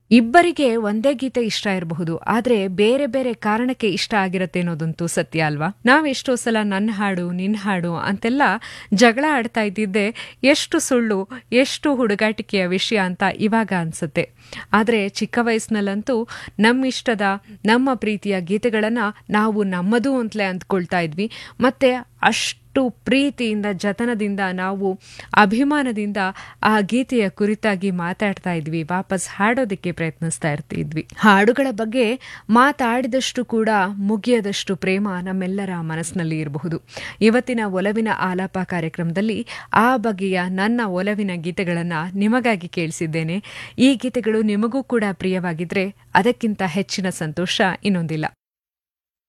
ಇಬ್ಬರಿಗೆ ಒಂದೇ ಗೀತೆ ಇಷ್ಟ ಇರಬಹುದು ಆದ್ರೆ ಬೇರೆ ಬೇರೆ ಕಾರಣಕ್ಕೆ ಇಷ್ಟ ಆಗಿರತ್ತೆ ಅನ್ನೋದಂತೂ ಸತ್ಯ ಅಲ್ವಾ ನಾವ್ ಎಷ್ಟೋ ಸಲ ನನ್ನ ಹಾಡು ನಿನ್ ಹಾಡು ಅಂತೆಲ್ಲ ಜಗಳ ಆಡ್ತಾ ಇದ್ದಿದ್ದೆ ಎಷ್ಟು ಸುಳ್ಳು ಎಷ್ಟು ಹುಡುಗಾಟಿಕೆಯ ವಿಷಯ ಅಂತ ಇವಾಗ ಅನ್ಸುತ್ತೆ ಆದ್ರೆ ಚಿಕ್ಕ ವಯಸ್ಸಿನಲ್ಲಂತೂ ನಮ್ಮ ಇಷ್ಟದ ನಮ್ಮ ಪ್ರೀತಿಯ ಗೀತೆಗಳನ್ನ ನಾವು ನಮ್ಮದು ಅಂತಲೇ ಅಂದ್ಕೊಳ್ತಾ ಇದ್ವಿ ಮತ್ತೆ ಅಷ್ಟು ಪ್ರೀತಿಯಿಂದ ಜತನದಿಂದ ನಾವು ಅಭಿಮಾನದಿಂದ ಆ ಗೀತೆಯ ಕುರಿತಾಗಿ ಮಾತಾಡ್ತಾ ಇದ್ವಿ ವಾಪಸ್ ಹಾಡೋದಕ್ಕೆ ಪ್ರಯತ್ನಿಸ್ತಾ ಇರ್ತಿದ್ವಿ ಹಾಡುಗಳ ಬಗ್ಗೆ ಮಾತಾಡಿದಷ್ಟು ಕೂಡ ಮುಗಿಯದಷ್ಟು ಪ್ರೇಮ ನಮ್ಮೆಲ್ಲರ ಮನಸ್ಸಿನಲ್ಲಿ ಇರಬಹುದು ಇವತ್ತಿನ ಒಲವಿನ ಆಲಾಪ ಕಾರ್ಯಕ್ರಮದಲ್ಲಿ ಆ ಬಗೆಯ ನನ್ನ ಒಲವಿನ ಗೀತೆಗಳನ್ನ ನಿಮಗಾಗಿ ಕೇಳಿಸಿದ್ದೇನೆ ಈ ಗೀತೆಗಳು ನಿಮಗೂ ಕೂಡ ಪ್ರಿಯವಾಗಿದ್ರೆ ಅದಕ್ಕಿಂತ ಹೆಚ್ಚಿನ ಸಂತೋಷ ಇನ್ನೊಂದಿಲ್ಲ